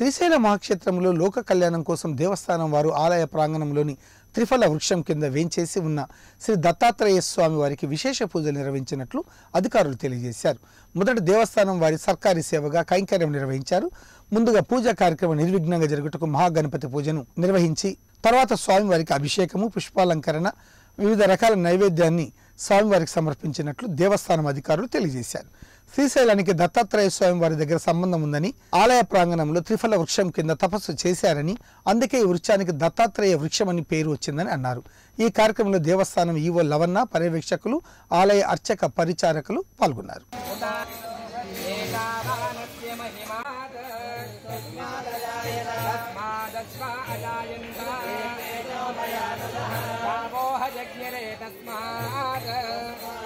శ్రీశైల మహాక్షేత్రంలో లోక కళ్యాణం కోసం దేవస్థానం వారు ఆలయ ప్రాంగణంలోని త్రిఫల వృక్షం కింద వేంచేసి ఉన్న శ్రీ దత్తాత్రేయ స్వామి వారికి విశేష పూజలు నిర్వహించినట్లు అధికారులు తెలియజేశారు మొదట దేవస్థానం వారి సర్కారీ సేవగా కైంకర్యం నిర్వహించారు ముందుగా పూజా కార్యక్రమం నిర్విఘ్నంగా జరుగుటకు మహాగణపతి పూజను నిర్వహించి తర్వాత స్వామివారికి అభిషేకము పుష్పాలంకరణ వివిధ రకాల నైవేద్యాన్ని స్వామివారికి సమర్పించినట్లు దేవస్థానం అధికారులు తెలియజేశారు శ్రీశైలానికి దత్తాత్రేయ స్వామి వారి దగ్గర సంబంధం ఉందని ఆలయ ప్రాంగణంలో త్రిఫల వృక్షం కింద తపస్సు చేశారని అందుకే ఈ వృక్షానికి దత్తాత్రేయ వృక్షం అని పేరు వచ్చిందని అన్నారు ఈ కార్యక్రమంలో దేవస్థానం ఈవో లవన్న పర్యవేక్షకులు ఆలయ అర్చక పరిచారకులు పాల్గొన్నారు ఏతావానస్య మహిమాత్ తస్మాదస్మా అజాయంత రావోహ జజ్ఞరే తస్మాత్